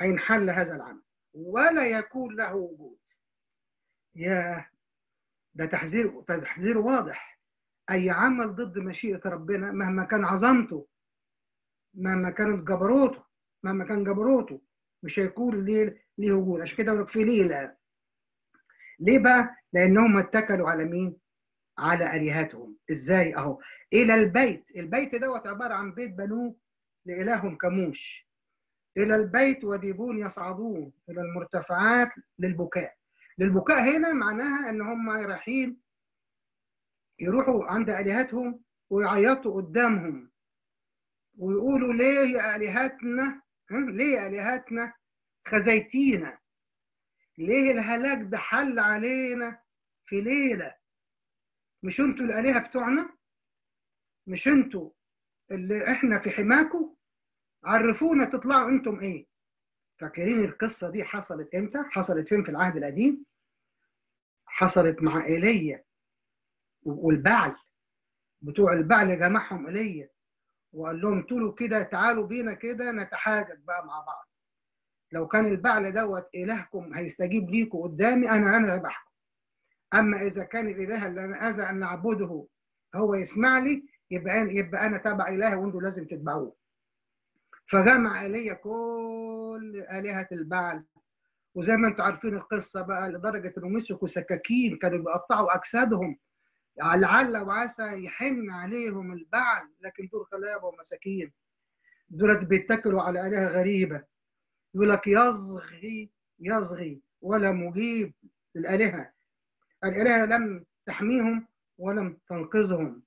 هينحل هذا العمل ولا يكون له وجود يا ده تحذير تحذير واضح اي عمل ضد مشيئه ربنا مهما كان عظمته مهما كانت جبروته مهما كان جبروته مش هيكون ليه ليه وجود عشان كده في ليه الان ليه بقى لانهم اتكلوا على مين على الهتهم ازاي اهو الى البيت البيت دوت عباره عن بيت بنوه لالههم كموش الى البيت وديبون يصعدون الى المرتفعات للبكاء للبكاء هنا معناها ان هم رايحين يروحوا عند الهتهم ويعيطوا قدامهم ويقولوا ليه يا الهتنا ليه يا الهتنا خزيتينا ليه الهلاك ده حل علينا في ليله مش انتوا الالهه بتوعنا مش انتوا اللي احنا في حماكم عرفونا تطلعوا انتم ايه فاكرين القصه دي حصلت امتى حصلت فين في العهد القديم حصلت مع ايليا والبعل بتوع البعل جمعهم ايليا وقال لهم طولوا كده تعالوا بينا كده نتحاجج بقى مع بعض لو كان البعل دوت الهكم هيستجيب ليكم قدامي انا انا ذبحكم اما اذا كان الاله اللي انا اذى ان نعبده هو يسمع لي يبقى أنا يبقى انا تابع الهي وانتم لازم تتبعوه فجمع ايليا كل الهه البعل وزي ما انتم عارفين القصه بقى لدرجه انهم مسكوا سكاكين كانوا بيقطعوا اجسادهم لعل وعسى يحن عليهم البعل لكن دول غلابه ومساكين دولت بيتكلوا على الهه غريبه يقول لك يصغي يصغي ولا مجيب الالهه الالهه لم تحميهم ولم تنقذهم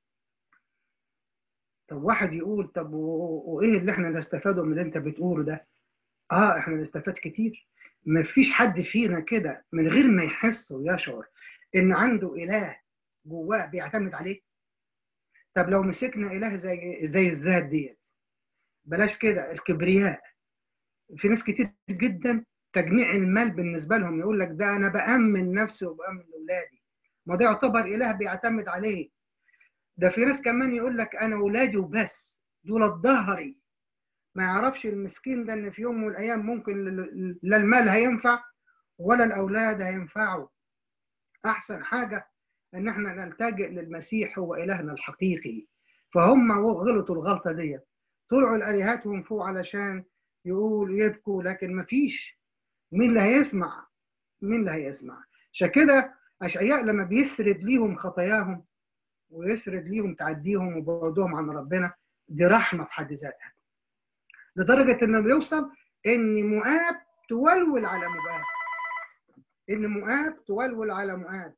طب واحد يقول طب وايه اللي احنا نستفاده من اللي انت بتقوله ده اه احنا نستفاد كتير ما فيش حد فينا كده من غير ما يحس ويشعر ان عنده اله جواه بيعتمد عليه طب لو مسكنا اله زي زي الذات ديت بلاش كده الكبرياء في ناس كتير جدا تجميع المال بالنسبه لهم يقول لك ده انا بامن نفسي وبامن اولادي ما ده يعتبر اله بيعتمد عليه ده في ناس كمان يقول لك انا اولادي وبس دول ظهري ما يعرفش المسكين ده ان في يوم من الايام ممكن لا المال هينفع ولا الاولاد هينفعوا احسن حاجه ان احنا نلتجئ للمسيح هو الهنا الحقيقي فهم غلطوا الغلطه دي طلعوا الالهاتهم فوق علشان يقول يبكوا لكن ما فيش مين اللي هيسمع مين اللي هيسمع عشان كده اشعياء لما بيسرد ليهم خطاياهم ويسرد ليهم تعديهم وبعدهم عن ربنا دي رحمه في حد ذاتها لدرجه انه بيوصل ان مؤاب تولول على مؤاب ان مؤاب تولول على مؤاب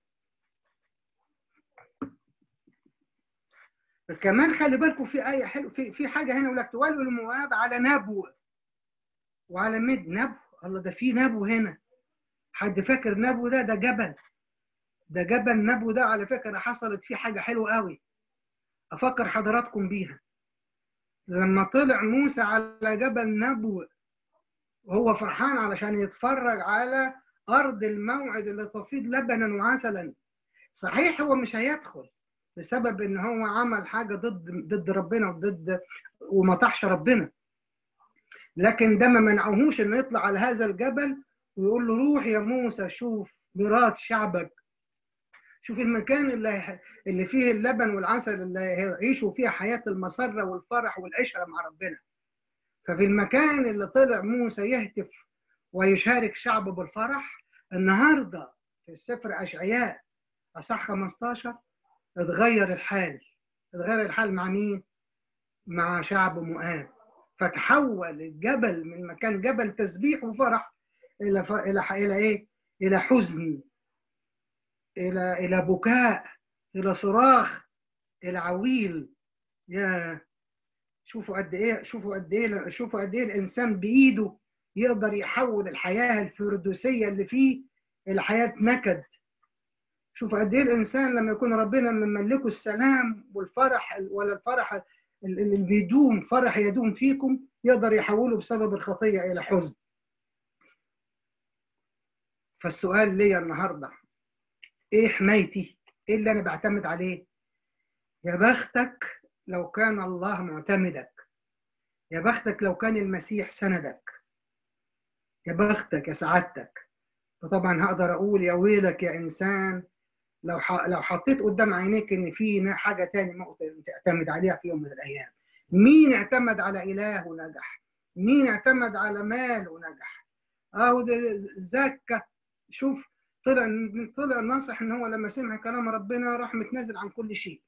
كمان خلي بالكم في ايه حلو في في حاجه هنا يقول لك تولول مؤاب على نبو وعلى مد نبو الله ده في نبو هنا حد فاكر نبو ده ده جبل ده جبل نبو ده على فكره حصلت فيه حاجه حلوه قوي افكر حضراتكم بيها لما طلع موسى على جبل نبو وهو فرحان علشان يتفرج على ارض الموعد اللي تفيض لبنا وعسلا صحيح هو مش هيدخل بسبب ان هو عمل حاجه ضد ضد ربنا وضد وما طاحش ربنا لكن ده ما منعهوش انه يطلع على هذا الجبل ويقول له روح يا موسى شوف ميراث شعبك شوف المكان اللي اللي فيه اللبن والعسل اللي هيعيشوا فيها حياه المسره والفرح والعشره مع ربنا ففي المكان اللي طلع موسى يهتف ويشارك شعبه بالفرح النهارده في السفر اشعياء اصح 15 اتغير الحال اتغير الحال مع مين؟ مع شعب مؤاب فتحول الجبل من مكان جبل تسبيح وفرح الى ف... الى ح... الى ايه؟ الى حزن الى الى بكاء الى صراخ الى عويل يا شوفوا قد ايه شوفوا قد ايه شوفوا قد ايه الانسان بايده يقدر يحول الحياه الفردوسيه اللي فيه الى حياه نكد شوف قد ايه الانسان لما يكون ربنا مملكه السلام والفرح ولا الفرح اللي بيدوم فرح يدوم فيكم يقدر يحوله بسبب الخطيه الى حزن فالسؤال ليا النهارده ايه حمايتي ايه اللي انا بعتمد عليه يا بختك لو كان الله معتمدك يا بختك لو كان المسيح سندك يا بختك يا سعادتك فطبعا هقدر اقول يا ويلك يا انسان لو لو حطيت قدام عينيك ان في حاجه تاني ممكن تعتمد عليها في يوم من الايام مين اعتمد على اله ونجح مين اعتمد على مال ونجح او زكى شوف طلع طلع ناصح ان هو لما سمع كلام ربنا راح متنازل عن كل شيء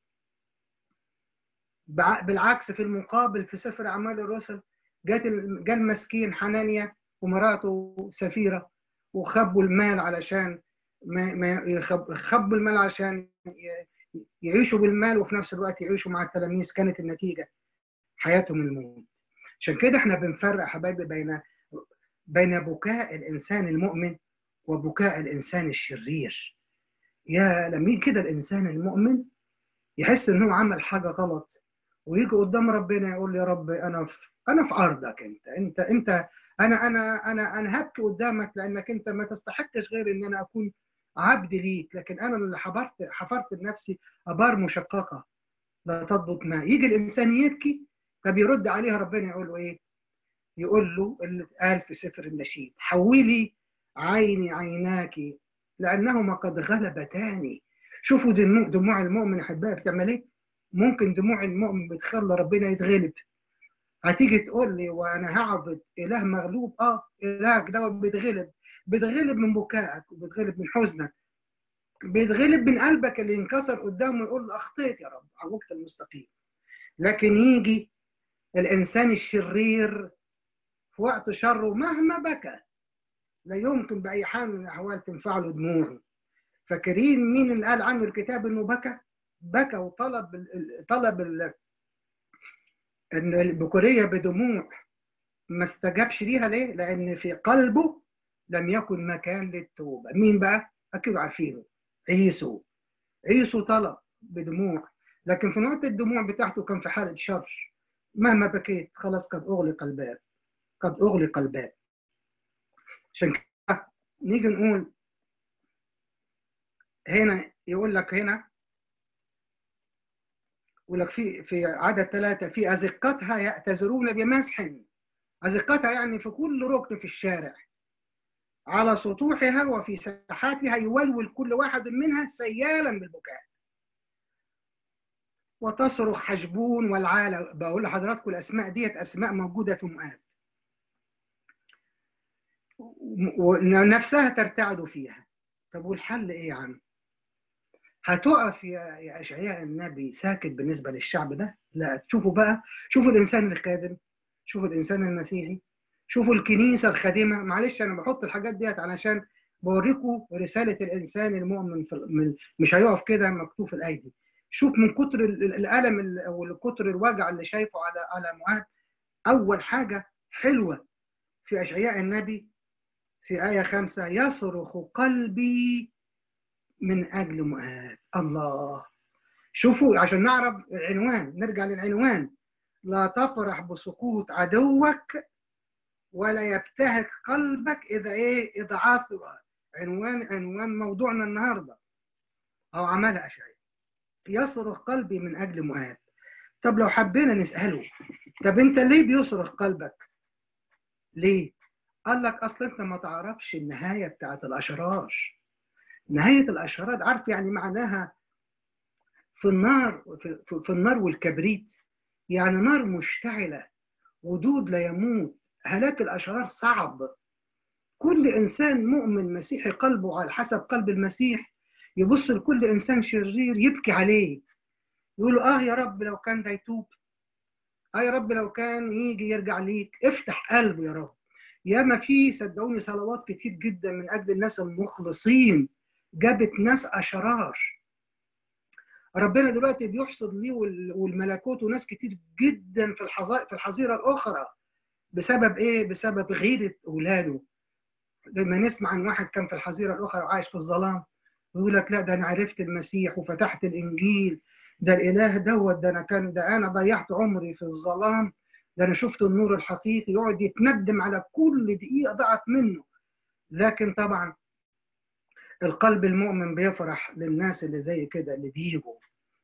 بالعكس في المقابل في سفر اعمال الرسل جات جاء المسكين حنانيا ومراته سفيره وخبوا المال علشان ما ما يخبوا المال عشان يعيشوا بالمال وفي نفس الوقت يعيشوا مع التلاميذ كانت النتيجه حياتهم الموت عشان كده احنا بنفرق حبايبي بين بين بكاء الانسان المؤمن وبكاء الانسان الشرير يا لما يجي كده الانسان المؤمن يحس ان هو عمل حاجه غلط ويجي قدام ربنا يقول لي يا رب انا في انا في عرضك انت انت انت انا انا انا انا هبكي قدامك لانك انت ما تستحقش غير ان انا اكون عبد ليك لكن انا اللي حفرت حفرت لنفسي ابار مشققه لا تضبط ماء يجي الانسان يبكي طب يرد عليها ربنا يقول له ايه؟ يقول له اللي قال في سفر النشيد حولي عيني عيناك لانهما قد غلبتاني شوفوا دموع, دموع المؤمن احبائي بتعمل ايه؟ ممكن دموع المؤمن بتخلى ربنا يتغلب هتيجي تقول لي وانا هعبد اله مغلوب اه الهك دوت بيتغلب بيتغلب من بكائك وبيتغلب من حزنك بيتغلب من قلبك اللي انكسر قدامه يقول اخطيت يا رب عوجت المستقيم لكن يجي الانسان الشرير في وقت شره مهما بكى لا يمكن باي حال من الاحوال تنفع له دموعه فاكرين مين اللي قال عنه الكتاب انه بكى بكى وطلب طلب ان البكوريه بدموع ما استجابش ليها ليه؟ لان في قلبه لم يكن مكان للتوبه، مين بقى؟ اكيد عارفينه عيسو عيسو طلب بدموع لكن في نقطه الدموع بتاعته كان في حاله شر مهما بكيت خلاص قد اغلق الباب قد اغلق الباب عشان كده نيجي نقول هنا يقول لك هنا يقول لك في في عدد ثلاثة في أزقتها يأتذرون بمسح أزقتها يعني في كل ركن في الشارع على سطوحها وفي ساحاتها يولول كل واحد منها سيالا بالبكاء وتصرخ حجبون والعالة بقول لحضراتكم الأسماء ديت أسماء موجودة في مؤاب ونفسها ترتعد فيها طب والحل إيه يا عم؟ هتقف يا يا اشعياء النبي ساكت بالنسبه للشعب ده؟ لا تشوفوا بقى شوفوا الانسان الخادم شوفوا الانسان المسيحي شوفوا الكنيسه الخادمه معلش انا بحط الحاجات ديت علشان بوريكم رساله الانسان المؤمن في من مش هيقف كده مكتوف الايدي شوف من كتر الالم او كتر الوجع اللي شايفه على على معاذ اول حاجه حلوه في اشعياء النبي في ايه خمسة يصرخ قلبي من اجل مؤاب الله شوفوا عشان نعرف العنوان نرجع للعنوان لا تفرح بسقوط عدوك ولا يبتهج قلبك اذا ايه اذا عثر عنوان عنوان موضوعنا النهارده او عملها اشعياء يصرخ قلبي من اجل مؤاب طب لو حبينا نساله طب انت ليه بيصرخ قلبك ليه قال لك اصل انت ما تعرفش النهايه بتاعت الاشرار نهايه الاشرار عارف يعني معناها في النار في, في النار والكبريت يعني نار مشتعله ودود لا يموت هلاك الاشرار صعب كل انسان مؤمن مسيحي قلبه على حسب قلب المسيح يبص لكل انسان شرير يبكي عليه يقول اه يا رب لو كان ده يتوب اه يا رب لو كان يجي يرجع ليك افتح قلبه يا رب ياما في صدقوني صلوات كتير جدا من اجل الناس المخلصين جابت ناس اشرار ربنا دلوقتي بيحصد ليه والملكوت وناس كتير جدا في الحظيره في الحظيره الاخرى بسبب ايه؟ بسبب غيره اولاده لما نسمع عن واحد كان في الحظيره الاخرى وعايش في الظلام يقول لك لا ده انا عرفت المسيح وفتحت الانجيل ده الاله دوت ده انا كان ده انا ضيعت عمري في الظلام ده انا شفت النور الحقيقي يقعد يتندم على كل دقيقه ضاعت منه لكن طبعا القلب المؤمن بيفرح للناس اللي زي كده اللي بيجوا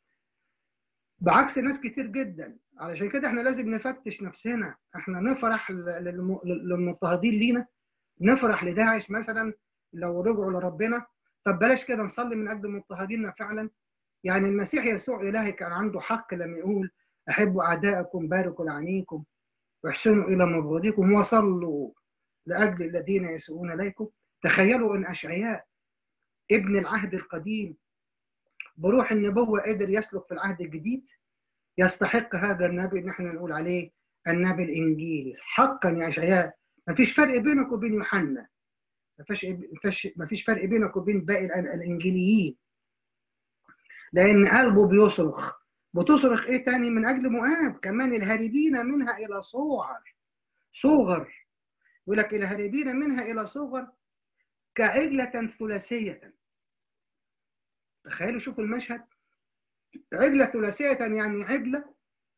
بعكس ناس كتير جدا علشان كده احنا لازم نفتش نفسنا احنا نفرح للمضطهدين لينا نفرح لداعش مثلا لو رجعوا لربنا طب بلاش كده نصلي من اجل مضطهديننا فعلا يعني المسيح يسوع الهي كان عنده حق لما يقول احبوا اعدائكم باركوا لعنيكم واحسنوا الى مبغضيكم وصلوا لاجل الذين يسوءون اليكم تخيلوا ان اشعياء ابن العهد القديم بروح النبوه قدر يسلك في العهد الجديد يستحق هذا النبي ان احنا نقول عليه النبي الانجيلي حقا يا اشعياء ما فيش فرق بينك وبين يوحنا ما فيش ما فيش فرق بينك وبين باقي الانجيليين لان قلبه بيصرخ بتصرخ ايه تاني من اجل مؤاب كمان الهاربين منها الى صغر صغر يقول لك الهاربين منها الى صغر كعجلة ثلاثية تخيلوا شوفوا المشهد عجلة ثلاثية يعني عجلة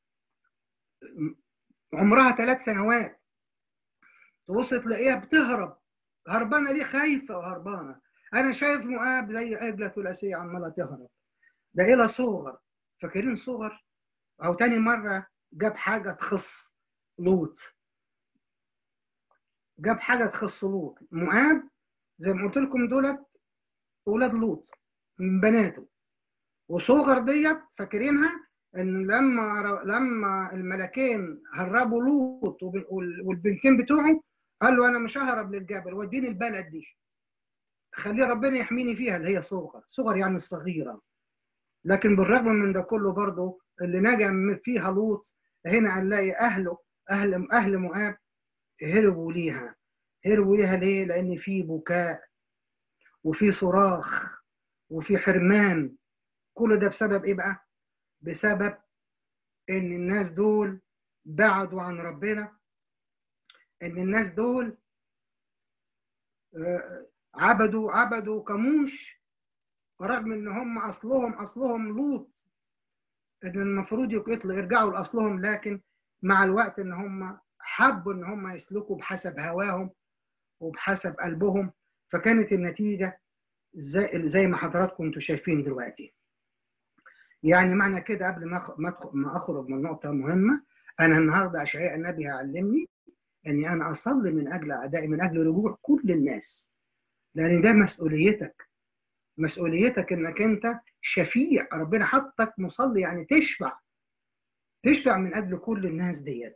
عمرها ثلاث سنوات تبص تلاقيها بتهرب هربانة ليه خايفة وهربانة أنا شايف مؤاب زي عجلة ثلاثية عمالة تهرب ده إلى صغر فاكرين صغر أو تاني مرة جاب حاجة تخص لوط جاب حاجة تخص لوط مؤاب زي ما قلت لكم دولت أولاد لوط من بناته وصغر ديت فاكرينها ان لما لما الملكين هربوا لوط والبنتين بتوعه قال له انا مش ههرب للجبل وديني البلد دي خليه ربنا يحميني فيها اللي هي صغر صغر يعني الصغيره لكن بالرغم من ده كله برضه اللي نجا فيها لوط هنا هنلاقي اهله اهل اهل مؤاب هربوا ليها هربوا ليها ليه؟ لان في بكاء وفي صراخ وفي حرمان كل ده بسبب ايه بقى؟ بسبب ان الناس دول بعدوا عن ربنا ان الناس دول عبدوا عبدوا كموش رغم ان هم اصلهم اصلهم لوط ان المفروض يطلعوا يرجعوا لاصلهم لكن مع الوقت ان هم حبوا ان هم يسلكوا بحسب هواهم وبحسب قلبهم فكانت النتيجه زي زي ما حضراتكم انتم شايفين دلوقتي يعني معنى كده قبل ما ما اخرج من نقطه مهمه انا النهارده اشعياء النبي هيعلمني اني انا اصلي من اجل اعدائي من اجل رجوع كل الناس لان ده مسؤوليتك مسؤوليتك انك انت شفيع ربنا حطك مصلي يعني تشفع تشفع من اجل كل الناس ديت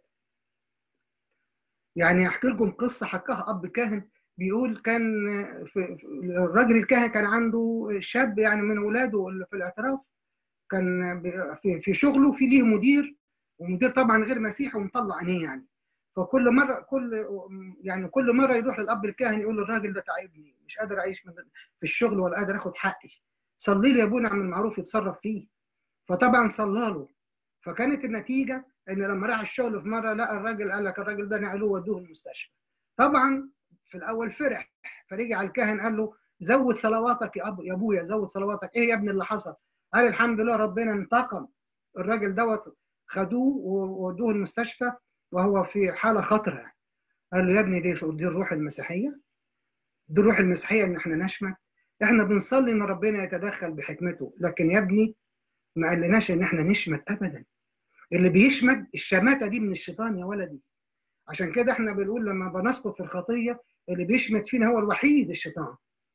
يعني احكي لكم قصه حكاها اب كاهن بيقول كان في الراجل الكاهن كان عنده شاب يعني من اولاده اللي في الاعتراف كان في في شغله في ليه مدير ومدير طبعا غير مسيحي ومطلع عينيه يعني فكل مره كل يعني كل مره يروح للاب الكاهن يقول له الراجل ده تعبني مش قادر اعيش من في الشغل ولا قادر اخد حقي صلي لي يا ابونا اعمل معروف يتصرف فيه فطبعا صلى له فكانت النتيجه ان لما راح الشغل في مره لقى الراجل قال لك الراجل ده نقلوه ودوه المستشفى طبعا في الاول فرح فرجع الكاهن قال له زود صلواتك يا ابو يا ابويا زود صلواتك ايه يا ابني اللي حصل قال الحمد لله ربنا انتقم الراجل دوت خدوه وودوه المستشفى وهو في حاله خطره قال له يا ابني دي دي الروح المسيحيه دي الروح المسيحيه ان احنا نشمت احنا بنصلي ان ربنا يتدخل بحكمته لكن يا ابني ما قالناش ان احنا نشمت ابدا اللي بيشمت الشماته دي من الشيطان يا ولدي عشان كده احنا بنقول لما بنسقط في الخطيه اللي بيشمت فينا هو الوحيد الشيطان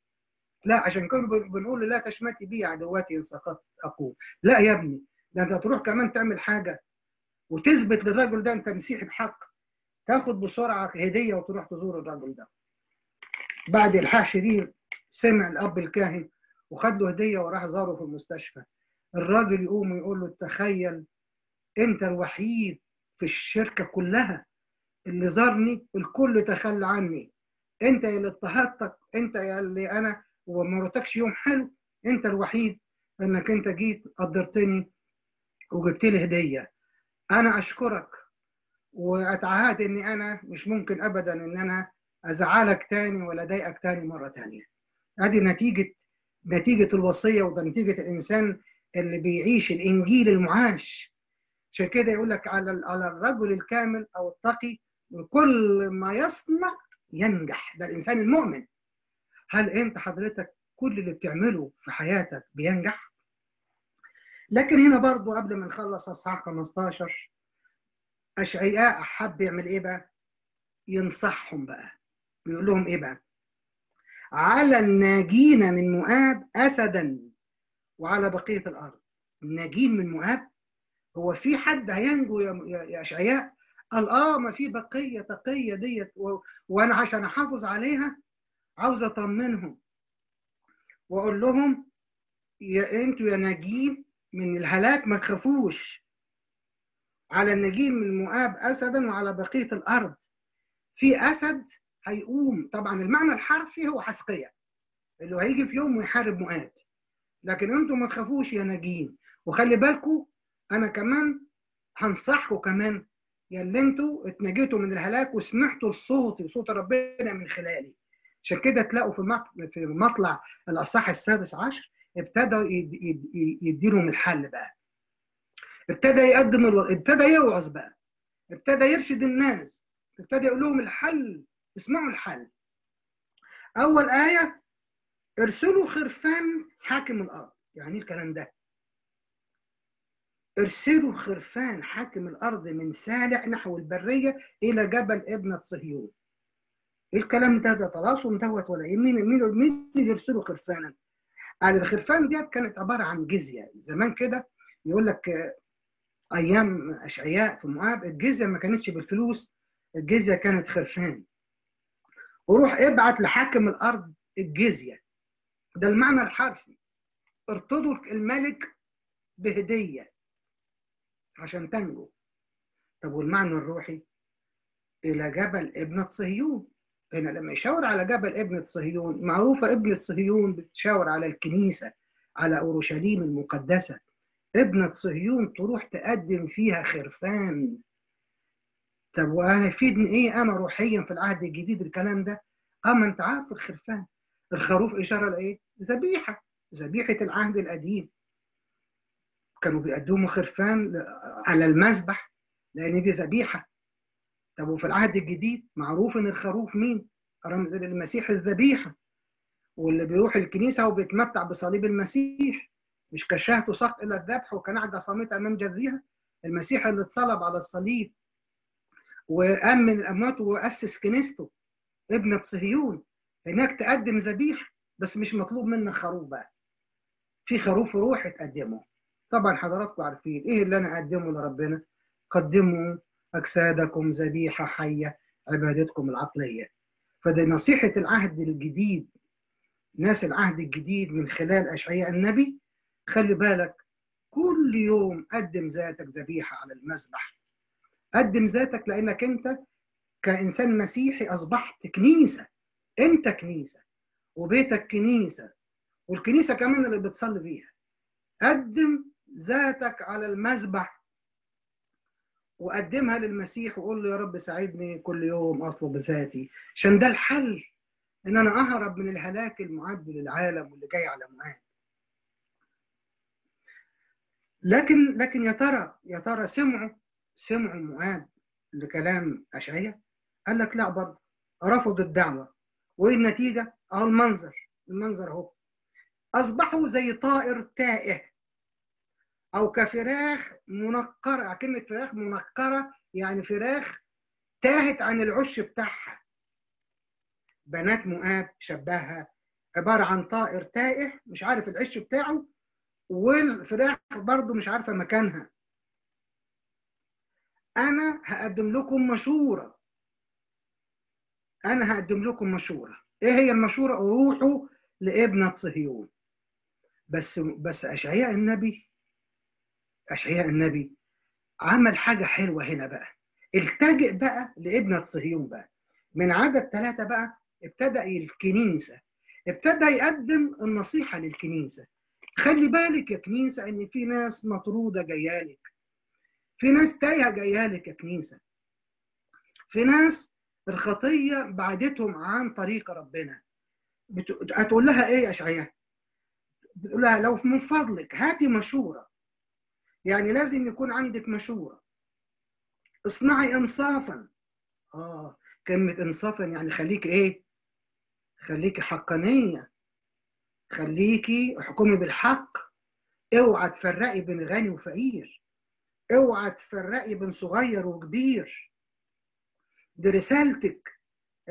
لا عشان كده بنقول لا تشمتي بي عدواتي ان سقطت اقول لا يا ابني ده انت تروح كمان تعمل حاجه وتثبت للرجل ده انت مسيحي بحق تاخد بسرعه هديه وتروح تزور الرجل ده بعد الحاح شديد سمع الاب الكاهن وخد له هديه وراح زاره في المستشفى الراجل يقوم ويقول له تخيل انت الوحيد في الشركه كلها اللي زارني الكل تخلى عني انت اللي اضطهدتك انت يا اللي انا وما رتكش يوم حلو انت الوحيد انك انت جيت قدرتني وجبت لي هديه انا اشكرك واتعهد اني انا مش ممكن ابدا ان انا ازعلك تاني ولا اضايقك تاني مره تانيه ادي نتيجه نتيجه الوصيه وده نتيجه الانسان اللي بيعيش الانجيل المعاش عشان كده يقول لك على على الرجل الكامل او التقي كل ما يصنع ينجح ده الانسان المؤمن هل انت حضرتك كل اللي بتعمله في حياتك بينجح لكن هنا برضو قبل ما نخلص اصحاح 15 اشعياء حب يعمل ايه بقى ينصحهم بقى بيقول لهم ايه بقى على الناجين من مؤاب اسدا وعلى بقيه الارض الناجين من مؤاب هو في حد هينجو يا, يا اشعياء قال اه ما في بقيه تقيه ديت و... وانا عشان احافظ عليها عاوز اطمنهم واقول لهم يا انتوا يا ناجين من الهلاك ما تخافوش على النجيم من مؤاب اسدا وعلى بقيه الارض في اسد هيقوم طبعا المعنى الحرفي هو حسقيه اللي هيجي في يوم ويحارب مؤاب لكن انتم ما تخافوش يا ناجين وخلي بالكم انا كمان هنصحكم كمان يا اللي انتوا اتنجيتوا من الهلاك وسمعتوا لصوتي وصوت ربنا من خلالي عشان كده تلاقوا في في مطلع الاصح السادس عشر ابتدى يديلهم الحل بقى ابتدى يقدم الو... ابتدى يوعظ بقى ابتدى يرشد الناس ابتدى يقول لهم الحل اسمعوا الحل اول ايه ارسلوا خرفان حاكم الارض يعني ايه الكلام ده ارسلوا خرفان حاكم الارض من سالع نحو البريه الى جبل ابنه صهيون ايه الكلام ده ده طلاسم دوت ولا ايه مين مين مين اللي يرسلوا خرفانا قال الخرفان ديت كانت عباره عن جزيه زمان كده يقول لك ايام اشعياء في مواب الجزيه ما كانتش بالفلوس الجزيه كانت خرفان وروح ابعت لحاكم الارض الجزيه ده المعنى الحرفي ارتضوا الملك بهديه عشان تنجو طب والمعنى الروحي الى جبل ابنه صهيون هنا لما يشاور على جبل ابنة صهيون معروفة ابنة صهيون بتشاور على الكنيسة على أورشليم المقدسة ابنة صهيون تروح تقدم فيها خرفان طب وانا يفيدني ايه انا روحيا في العهد الجديد الكلام ده اه ما انت عارف الخرفان الخروف اشاره لايه ذبيحه ذبيحه العهد القديم كانوا بيقدموا خرفان على المذبح لان دي ذبيحه طب وفي العهد الجديد معروف ان الخروف مين رمز للمسيح الذبيحه واللي بيروح الكنيسه وبيتمتع بصليب المسيح مش كشاه تساق الى الذبح وكنعجه صامته امام جذيها المسيح اللي اتصلب على الصليب وقام من الاموات واسس كنيسته ابنه صهيون هناك تقدم ذبيحه بس مش مطلوب منك خروف بقى في خروف روحي تقدمه طبعا حضراتكم عارفين ايه اللي انا اقدمه لربنا قدموا اجسادكم ذبيحه حيه عبادتكم العقليه فده نصيحه العهد الجديد ناس العهد الجديد من خلال اشعياء النبي خلي بالك كل يوم قدم ذاتك ذبيحه على المذبح قدم ذاتك لانك انت كانسان مسيحي اصبحت كنيسه انت كنيسه وبيتك كنيسه والكنيسه كمان اللي بتصلي فيها قدم ذاتك على المذبح وقدمها للمسيح وقول له يا رب ساعدني كل يوم اطلب ذاتي عشان ده الحل ان انا اهرب من الهلاك المعد للعالم واللي جاي على معاد لكن لكن يا ترى يا ترى سمعوا سمعوا مؤاب لكلام اشعياء قال لك لا برضه رفض الدعوه وايه النتيجه؟ اهو المنظر المنظر اهو اصبحوا زي طائر تائه او كفراخ منقره كلمه فراخ منقره يعني فراخ تاهت عن العش بتاعها بنات مؤاب شبهها عباره عن طائر تائه مش عارف العش بتاعه والفراخ برضه مش عارفه مكانها انا هقدم لكم مشوره انا هقدم لكم مشوره ايه هي المشوره روحوا لابنه صهيون بس بس اشعياء النبي اشعياء النبي عمل حاجه حلوه هنا بقى التجئ بقى لابنه صهيون بقى من عدد ثلاثه بقى ابتدى الكنيسه ابتدى يقدم النصيحه للكنيسه خلي بالك يا كنيسه ان في ناس مطروده جايالك في ناس تايهه جايالك يا كنيسه في ناس الخطيه بعدتهم عن طريق ربنا بت... هتقول لها ايه يا اشعياء بتقول لها لو من فضلك هاتي مشوره يعني لازم يكون عندك مشوره اصنعي انصافا اه كلمه انصافا يعني خليك ايه خليكي حقانيه خليكي احكمي بالحق اوعى تفرقي بين غني وفقير اوعى تفرقي بين صغير وكبير دي رسالتك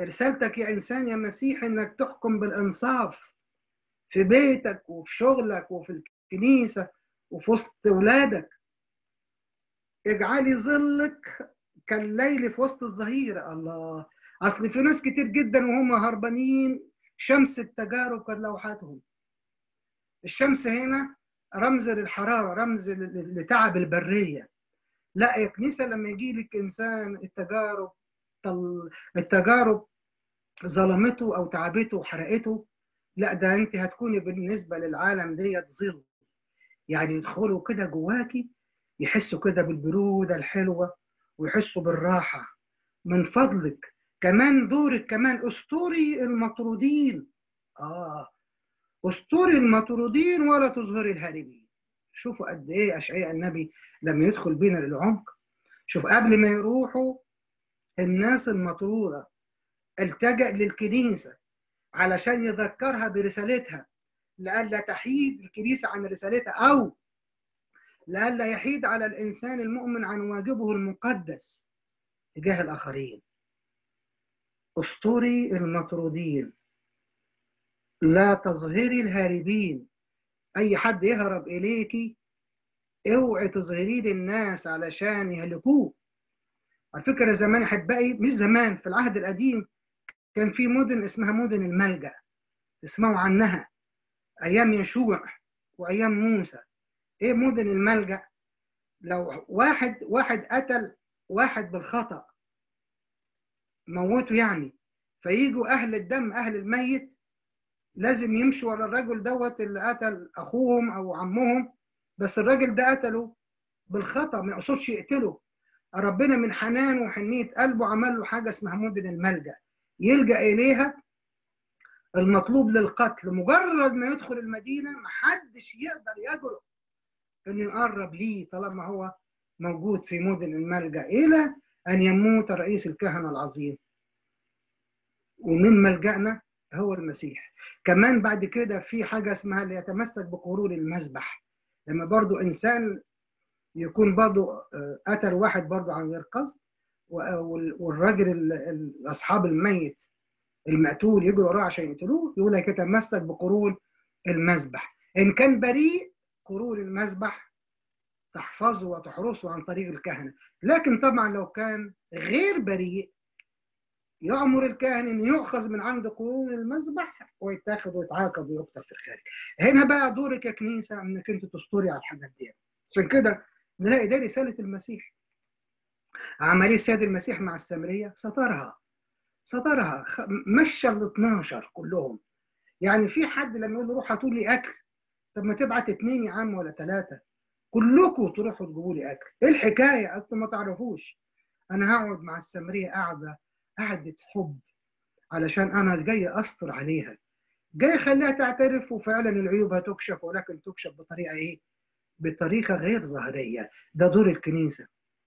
رسالتك يا انسان يا مسيح انك تحكم بالانصاف في بيتك وفي شغلك وفي الكنيسه وفي وسط اولادك اجعلي ظلك كالليل في وسط الظهيره الله اصل في ناس كتير جدا وهم هربانين شمس التجارب كان لوحاتهم الشمس هنا رمز للحراره رمز لتعب البريه لا يا كنيسه لما يجي لك انسان التجارب التجارب ظلمته او تعبته وحرقته لا ده انت هتكوني بالنسبه للعالم ديت ظل يعني يدخلوا كده جواكي يحسوا كده بالبروده الحلوه ويحسوا بالراحه من فضلك كمان دورك كمان اسطوري المطرودين اه اسطوري المطرودين ولا تظهري الهاربين شوفوا قد ايه اشعياء النبي لما يدخل بينا للعمق شوف قبل ما يروحوا الناس المطروده التجأ للكنيسه علشان يذكرها برسالتها لئلا تحيد الكنيسه عن رسالتها او لئلا يحيد على الانسان المؤمن عن واجبه المقدس تجاه الاخرين اسطوري المطرودين لا تظهري الهاربين اي حد يهرب اليكي اوعي تظهري للناس علشان يهلكوه على فكره زمان احبائي مش زمان في العهد القديم كان في مدن اسمها مدن الملجا اسمعوا عنها ايام يشوع وايام موسى ايه مدن الملجا لو واحد واحد قتل واحد بالخطا موته يعني فيجوا اهل الدم اهل الميت لازم يمشوا ورا الرجل دوت اللي قتل اخوهم او عمهم بس الراجل ده قتله بالخطا ما يقصدش يقتله ربنا من حنان وحنيه قلبه عمل له حاجه اسمها مدن الملجا يلجا اليها المطلوب للقتل مجرد ما يدخل المدينه محدش يقدر يجرؤ انه يقرب ليه طالما هو موجود في مدن الملجا الى ان يموت رئيس الكهنه العظيم ومن ملجأنا هو المسيح كمان بعد كده في حاجة اسمها اللي يتمسك بقرون المذبح لما برضو إنسان يكون برضو قتل واحد برضو عن غير قصد والراجل أصحاب الميت المقتول يجروا وراه عشان يقتلوه يقول لك يتمسك بقرون المذبح إن كان بريء قرون المذبح تحفظه وتحرسه عن طريق الكهنة لكن طبعا لو كان غير بريء يأمر الكاهن أن يؤخذ من عند قرون المذبح ويتاخد ويتعاقب ويقتل في الخارج. هنا بقى دورك يا كنيسة أنك أنت تستوري على الحاجات دي. عشان كده نلاقي ده رسالة المسيح. عملية السيد المسيح مع السامرية سترها سترها مشى ال 12 كلهم. يعني في حد لما يقول له روح هاتوا لي أكل طب ما تبعت اثنين يا عم ولا ثلاثة كلكم تروحوا تجيبوا لي أكل. إيه الحكاية؟ أنتم ما تعرفوش. أنا هقعد مع السامرية قاعدة قعدة حب علشان أنا جاي أستر عليها جاي أخليها تعترف وفعلا العيوب هتكشف ولكن تكشف بطريقة إيه؟ بطريقة غير ظاهرية ده دور الكنيسة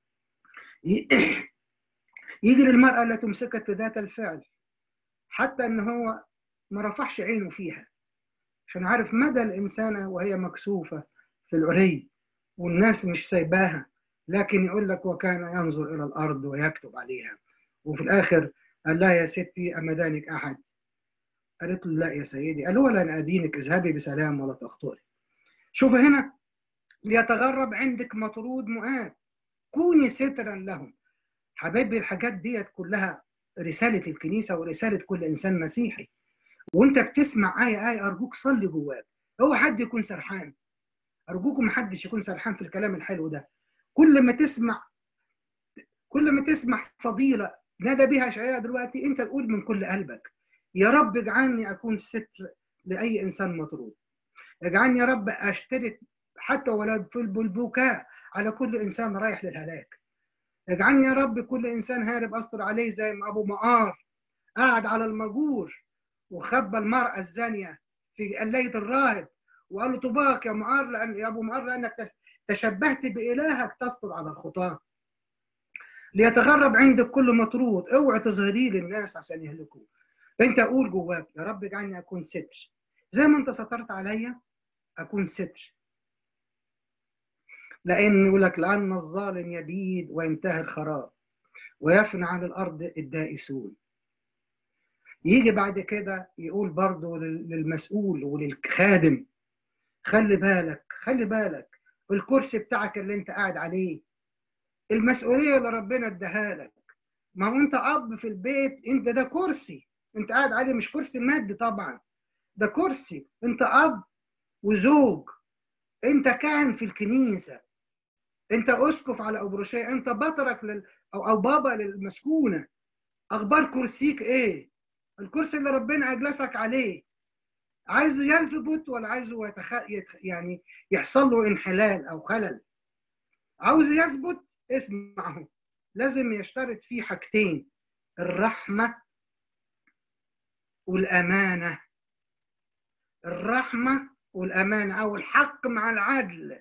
يجي للمرأة التي مسكت في ذات الفعل حتى إن هو ما رفعش عينه فيها عشان عارف مدى الإنسانة وهي مكسوفة في العري والناس مش سايباها لكن يقول لك وكان ينظر إلى الأرض ويكتب عليها وفي الاخر قال لها يا ستي اما دانك احد قالت له لا يا سيدي قال ولا ادينك اذهبي بسلام ولا تخطري شوف هنا ليتغرب عندك مطرود مؤاب كوني سترا لهم حبايبي الحاجات ديت كلها رساله الكنيسه ورساله كل انسان مسيحي وانت بتسمع ايه ايه ارجوك صلي جواك هو حد يكون سرحان ارجوكم محدش يكون سرحان في الكلام الحلو ده كل ما تسمع كل ما تسمع فضيله نادى بها اشعياء دلوقتي انت تقول من كل قلبك يا رب اجعلني اكون ستر لاي انسان مطرود اجعلني يا رب اشترك حتى ولو في البكاء على كل انسان رايح للهلاك اجعلني يا رب كل انسان هارب استر عليه زي ما ابو مقار قعد على المجور وخبى المراه الزانيه في قلايه الراهب وقال له طباك يا مقار لان يا ابو مقار لانك تشبهت بالهك تستر على الخطاه ليتغرب عندك كل مطرود اوعى تظهريه للناس عشان يهلكوه انت قول جواك يا رب اجعلني اكون ستر زي ما انت سترت عليا اكون ستر لان يقول لك لان الظالم يبيد وينتهي الخراب ويفنى عن الارض الدائسون يجي بعد كده يقول برضه للمسؤول وللخادم خلي بالك خلي بالك الكرسي بتاعك اللي انت قاعد عليه المسؤوليه اللي ربنا اداها لك ما هو انت اب في البيت انت ده كرسي انت قاعد عليه مش كرسي مادي طبعا ده كرسي انت اب وزوج انت كاهن في الكنيسه انت اسقف على ابروشيه انت بطرك لل... او او بابا للمسكونه اخبار كرسيك ايه الكرسي اللي ربنا اجلسك عليه عايزه يثبت ولا عايزه يتخ... يتخ... يعني يحصل له انحلال او خلل عاوز يثبت اسمعه لازم يشترط فيه حاجتين الرحمه والامانه الرحمه والامانه او الحق مع العدل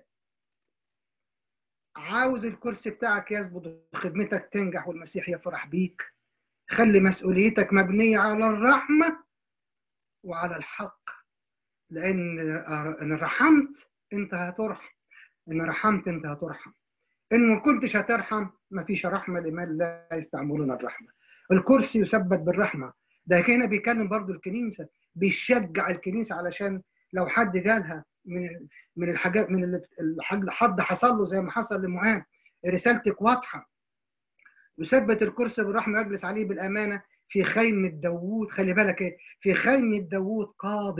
عاوز الكرسي بتاعك يثبت وخدمتك تنجح والمسيح يفرح بيك خلي مسؤوليتك مبنيه على الرحمه وعلى الحق لان ان رحمت انت هترحم ان رحمت انت هترحم ان ما كنتش هترحم ما فيش رحمه لمن لا يستعملون الرحمه الكرسي يثبت بالرحمه ده هنا بيكلم برضو الكنيسه بيشجع الكنيسه علشان لو حد جالها من من الحاجات من اللي حد حصل له زي ما حصل لمعان رسالتك واضحه يثبت الكرسي بالرحمه ويجلس عليه بالامانه في خيمه داوود خلي بالك ايه في خيمه داوود قاض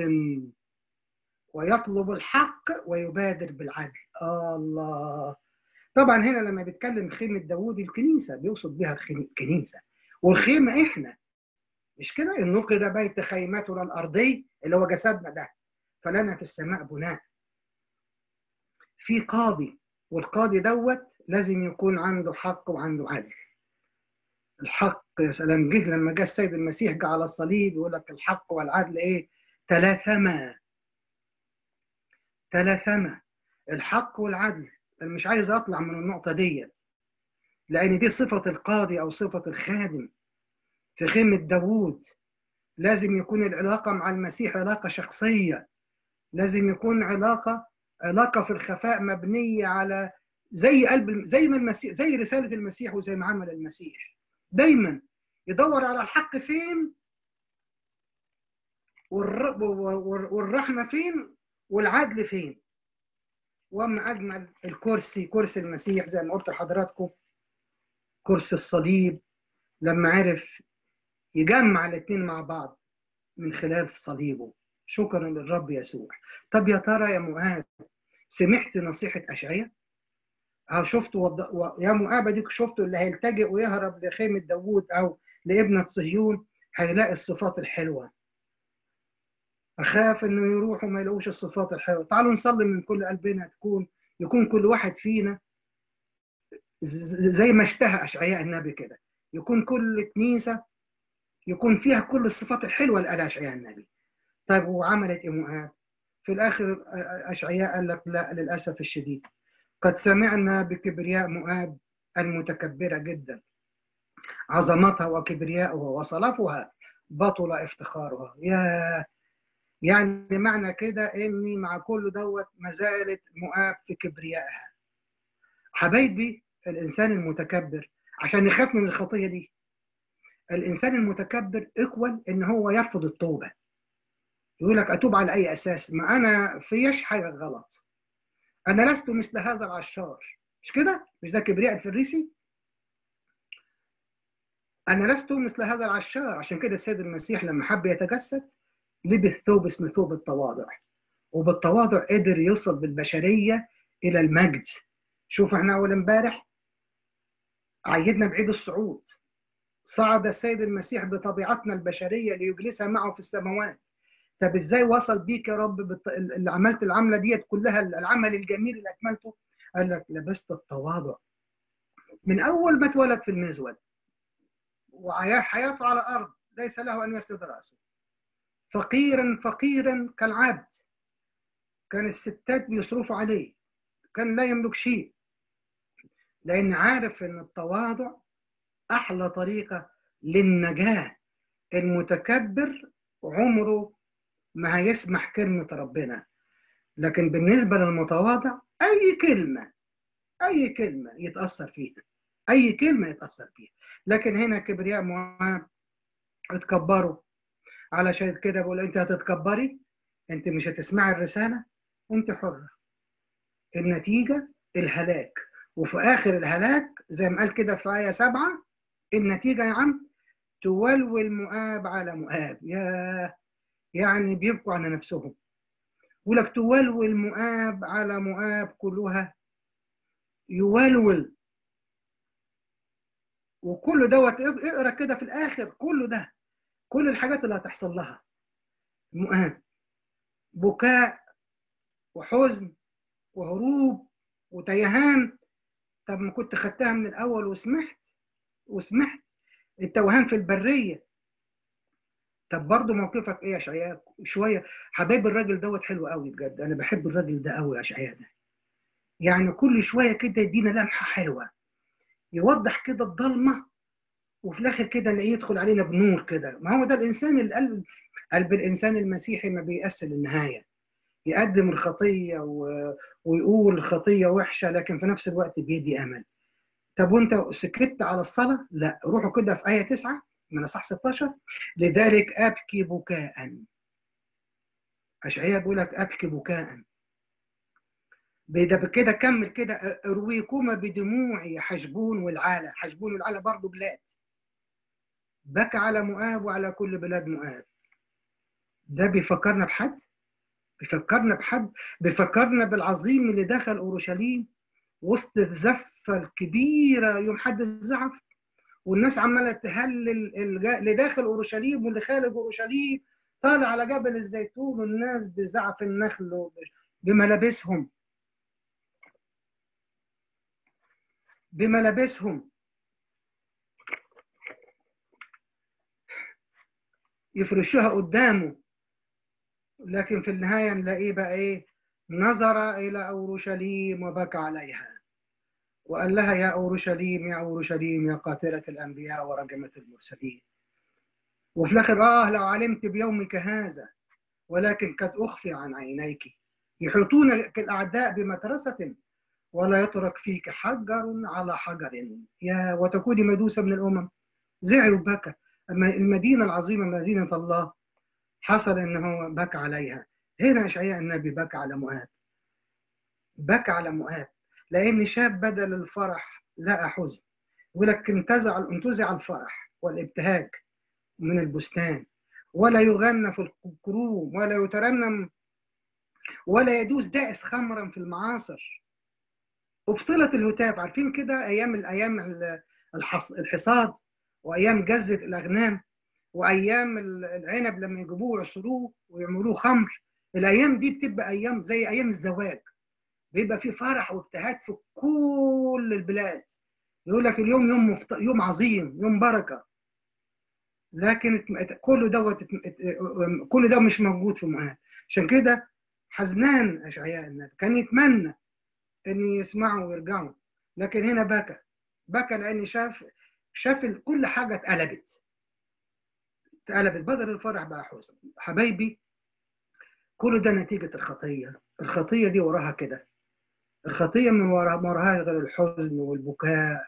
ويطلب الحق ويبادر بالعدل آه الله طبعا هنا لما بيتكلم خيمه داوود الكنيسه بيقصد بها الكنيسه والخيمه احنا مش كده ان نقد بيت خيمتنا الارضي اللي هو جسدنا ده فلنا في السماء بناء في قاضي والقاضي دوت لازم يكون عنده حق وعنده عدل الحق يا سلام جه لما جه السيد المسيح جه على الصليب يقول لك الحق والعدل ايه تلاثما تلاثما الحق والعدل انا مش عايز اطلع من النقطه ديت لان دي صفه القاضي او صفه الخادم في خيمه داوود لازم يكون العلاقه مع المسيح علاقه شخصيه لازم يكون علاقه علاقه في الخفاء مبنيه على زي قلب زي ما المسيح زي رساله المسيح وزي ما عمل المسيح دايما يدور على الحق فين والرحمه فين والعدل فين واما اجمل الكرسي كرسي المسيح زي ما قلت لحضراتكم كرسي الصليب لما عرف يجمع الاثنين مع بعض من خلال صليبه شكرا للرب يسوع طب يا ترى يا مؤاب سمعت نصيحة أشعية أو شفت وض... و... يا مؤاب ديك شفتوا اللي هيلتجئ ويهرب لخيمة داوود أو لابنة صهيون هيلاقي الصفات الحلوة أخاف إنه يروحوا ما يلاقوش الصفات الحلوة تعالوا نصلي من كل قلبنا تكون يكون كل واحد فينا زي ما اشتهى أشعياء النبي كده يكون كل كنيسة يكون فيها كل الصفات الحلوة اللي قالها أشعياء النبي طيب وعملت ايه مؤاب؟ في الاخر اشعياء قال لك لا للاسف الشديد قد سمعنا بكبرياء مؤاب المتكبره جدا عظمتها وكبرياءها وصلفها بطل افتخارها يا يعني معنى كده اني مع كل دوت ما زالت مؤاب في كبريائها حبايبي الانسان المتكبر عشان يخاف من الخطيه دي الانسان المتكبر اقوى ان هو يرفض التوبه يقول لك اتوب على اي اساس ما انا فيش حاجه غلط انا لست مثل هذا العشار مش كده مش ده كبرياء الفريسي انا لست مثل هذا العشار عشان كده السيد المسيح لما حب يتجسد لبس ثوب اسمه ثوب التواضع وبالتواضع قدر يوصل بالبشريه الى المجد شوف احنا اول امبارح عيدنا بعيد الصعود صعد السيد المسيح بطبيعتنا البشريه ليجلسها معه في السماوات طب ازاي وصل بيك يا رب بت... اللي عملت العمله ديت كلها العمل الجميل اللي اكملته قال لك لبست التواضع من اول ما اتولد في المزود وحياته على الارض ليس له ان يسند راسه فقيرا فقيرا كالعبد كان الستات بيصرفوا عليه كان لا يملك شيء لان عارف ان التواضع احلى طريقه للنجاه المتكبر عمره ما هيسمح كلمة ربنا لكن بالنسبة للمتواضع أي كلمة أي كلمة يتأثر فيها أي كلمة يتأثر فيها لكن هنا كبرياء مواب اتكبروا علشان كده بقول انت هتتكبري انت مش هتسمعي الرساله انت حره النتيجه الهلاك وفي اخر الهلاك زي ما قال كده في ايه سبعه النتيجه يا عم تولول مؤاب على مؤاب يا يعني بيبقوا على نفسهم يقول لك تولول مؤاب على مؤاب كلها يولول وكل دوت اقرا كده في الاخر كل ده كل الحاجات اللي هتحصل لها مؤاب بكاء وحزن وهروب وتيهان طب ما كنت خدتها من الاول وسمحت وسمحت التوهان في البريه طب برضه موقفك ايه يا شعياء شويه حبايب الراجل دوت حلو قوي بجد انا بحب الراجل ده قوي يا شعياء ده يعني كل شويه كده يدينا لمحه حلوه يوضح كده الضلمه وفي الاخر كده نلاقيه يدخل علينا بنور كده ما هو ده الانسان القلب قلب الانسان المسيحي ما بيأس للنهايه يقدم الخطيه و... ويقول خطيه وحشه لكن في نفس الوقت بيدي امل طب وانت سكت على الصلاه لا روحوا كده في ايه 9 من اصح 16 لذلك ابكي بكاء اشعياء بيقول لك ابكي بكاء ده كده كمل كده ارويكما بدموعي حشبون والعالة حشبون والعالة برضه بلاد بكى على مؤاب وعلى كل بلاد مؤاب ده بيفكرنا بحد بيفكرنا بحد بيفكرنا بالعظيم اللي دخل اورشليم وسط الزفه الكبيره يوم حد الزعف والناس عماله تهلل اللي داخل اورشليم واللي خارج اورشليم طالع على جبل الزيتون والناس بزعف النخل بملابسهم بملابسهم يفرشوها قدامه لكن في النهاية نلاقيه بقى إيه نظر إلى أورشليم وبكى عليها وقال لها يا أورشليم يا أورشليم يا قاتلة الأنبياء ورجمة المرسلين وفي الآخر آه لو علمت بيومك هذا ولكن قد أخفي عن عينيك يحيطونك الأعداء بمترسة ولا يترك فيك حجر على حجر يا وتكوني مدوسة من الأمم زعلوا بكى أما المدينة العظيمة مدينة الله حصل ان هو بكى عليها هنا اشعياء النبي بكى على مؤاب بكى على مؤاب لان شاب بدل الفرح لقى حزن ولكن انتزع انتزع الفرح والابتهاج من البستان ولا يغنى في الكروم ولا يترنم ولا يدوس دائس خمرا في المعاصر ابطلت الهتاف عارفين كده ايام الايام الحصاد وايام جزه الاغنام وايام العنب لما يجيبوه يعصروه ويعملوه خمر الايام دي بتبقى ايام زي ايام الزواج بيبقى في فرح وابتهاج في كل البلاد يقول لك اليوم يوم مفت... يوم عظيم يوم بركه لكن كل دوت كل ده مش موجود في مؤاب عشان كده حزنان اشعياء النبي كان يتمنى ان يسمعوا ويرجعوا لكن هنا بكى بكى لان شاف شاف كل حاجه اتقلبت اتقلبت بدل الفرح بقى حزن حبايبي كل ده نتيجة الخطية الخطية دي وراها كده الخطية من وراها وراها غير الحزن والبكاء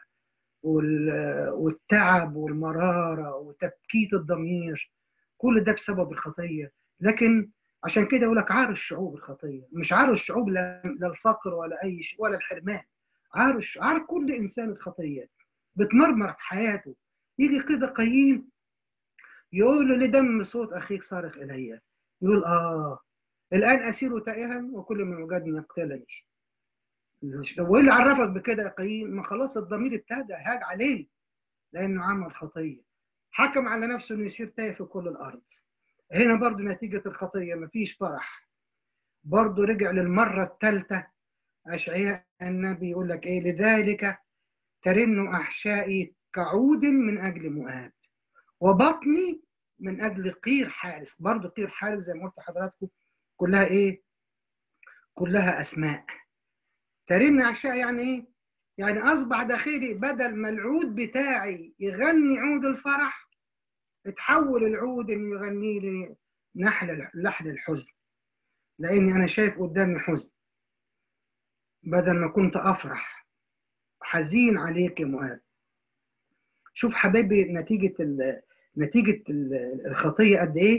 والتعب والمرارة وتبكيت الضمير كل ده بسبب الخطية لكن عشان كده يقول لك عار الشعوب الخطية مش عار الشعوب لا الفقر ولا أي شيء ولا الحرمان عار عار كل إنسان الخطية بتمرمر حياته يجي كده قايين يقول له لدم صوت اخيك صارخ الي يقول اه الان اسير تائها وكل من وجدني يقتلني وايه اللي عرفك بكده يا قايين ما خلاص الضمير ابتدى هاج عليه لانه عمل خطيه حكم على نفسه انه يصير تايه في كل الارض هنا برضو نتيجه الخطيه مفيش فرح برضو رجع للمره الثالثه اشعياء النبي يقول لك ايه لذلك ترن احشائي كعود من اجل مؤاب وبطني من اجل قير حارس برضه قير حارس زي ما قلت لحضراتكم كلها ايه كلها اسماء ترن عشاء يعني ايه يعني اصبح داخلي بدل ما العود بتاعي يغني عود الفرح اتحول العود انه يغني لي نحل لحن الحزن لاني انا شايف قدامي حزن بدل ما كنت افرح حزين عليك يا مؤاب شوف حبايبي نتيجه نتيجه الخطيه قد ايه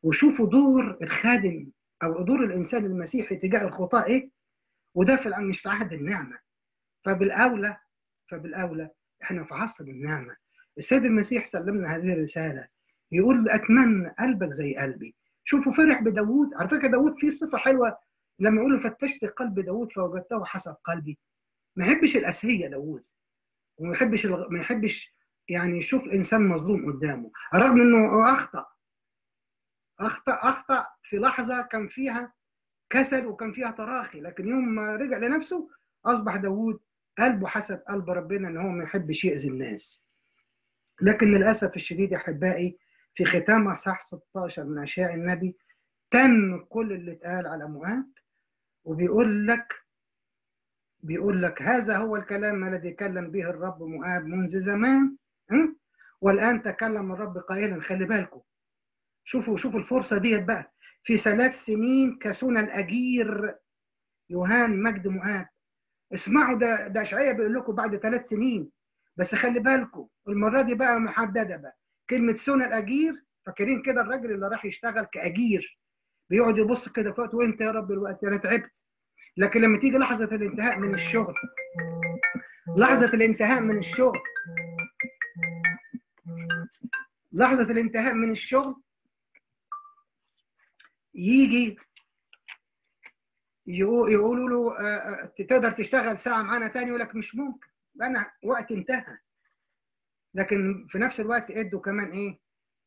وشوفوا دور الخادم او دور الانسان المسيحي تجاه الخطاة ايه وده في مش في عهد النعمه فبالاولى فبالاولى احنا في عصر النعمه السيد المسيح سلمنا هذه الرساله يقول اتمنى قلبك زي قلبي شوفوا فرح بداوود على فكره داوود فيه صفه حلوه لما يقول له فتشت قلب داوود فوجدته حسب قلبي ما يحبش الاسيه داوود وما يحبش الغ... ما يحبش يعني يشوف انسان مظلوم قدامه رغم انه اخطا اخطا اخطا في لحظه كان فيها كسل وكان فيها تراخي لكن يوم ما رجع لنفسه اصبح داوود قلبه حسب قلب ربنا ان هو ما يحبش يأذي الناس لكن للاسف الشديد يا احبائي في ختام اصحاح 16 من اشياء النبي تم كل اللي اتقال على مؤاب وبيقول لك بيقول لك هذا هو الكلام الذي كلم به الرب مؤاب منذ زمان والان تكلم الرب قائلا خلي بالكم شوفوا شوفوا الفرصه ديت بقى في ثلاث سنين كسونا الاجير يوهان مجد مؤاب اسمعوا ده ده اشعياء بيقول لكم بعد ثلاث سنين بس خلي بالكم المره دي بقى محدده بقى كلمه سونا الاجير فاكرين كده الراجل اللي راح يشتغل كاجير بيقعد يبص كده في وقت وانت يا رب الوقت انا تعبت لكن لما تيجي لحظه الانتهاء من الشغل لحظه الانتهاء من الشغل لحظه الانتهاء من الشغل يجي يقولوا له تقدر تشتغل ساعه معانا تاني يقول لك مش ممكن انا وقت انتهى لكن في نفس الوقت ادوا كمان ايه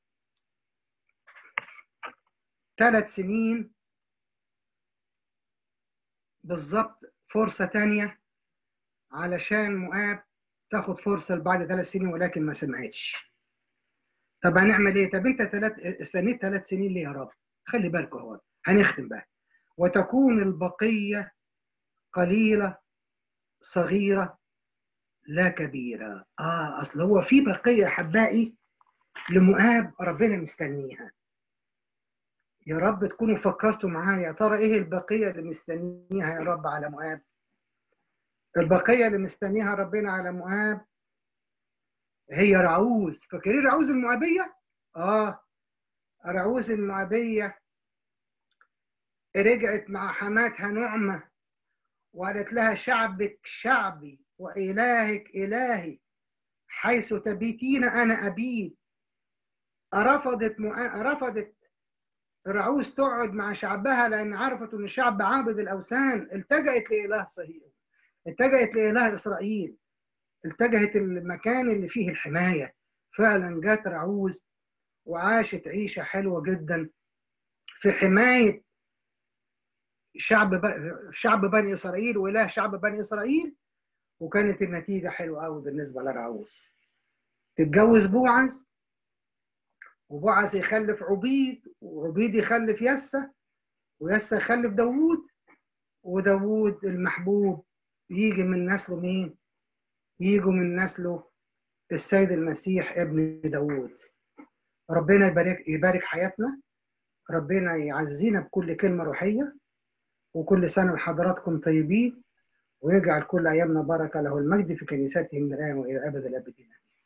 ثلاث سنين بالظبط فرصه تانية علشان مؤاب تاخد فرصه بعد ثلاث سنين ولكن ما سمعتش طب هنعمل ايه طب انت ثلاث استنيت ثلاث سنين ليه يا رب خلي بالكم اهو هنختم بقى وتكون البقيه قليله صغيره لا كبيره اه اصل هو في بقيه احبائي لمؤاب ربنا مستنيها يا رب تكونوا فكرتوا معايا يا ترى ايه البقيه اللي مستنيها يا رب على مؤاب البقيه اللي مستنيها ربنا على مؤاب هي رعوز فاكرين رعوز المؤابيه اه رعوز المؤابيه رجعت مع حماتها نعمه وقالت لها شعبك شعبي والهك الهي حيث تبيتين انا ابيت رفضت مؤ... رفضت رعوز تقعد مع شعبها لان عرفت ان الشعب عابد الاوثان التجأت لاله صهيون التجأت لاله اسرائيل التجهت المكان اللي فيه الحمايه فعلا جات رعوز وعاشت عيشه حلوه جدا في حمايه شعب ب... شعب بني اسرائيل واله شعب بني اسرائيل وكانت النتيجه حلوه قوي بالنسبه لرعوز تتجوز بوعز وبوعز يخلف عبيد وعبيد يخلف يسة ويسة يخلف داوود وداوود المحبوب يجي من نسله مين؟ يجوا من نسله السيد المسيح ابن داوود ربنا يبارك يبارك حياتنا ربنا يعزينا بكل كلمه روحيه وكل سنه وحضراتكم طيبين ويجعل كل ايامنا بركه له المجد في كنيسته من الان والى ابد الابدين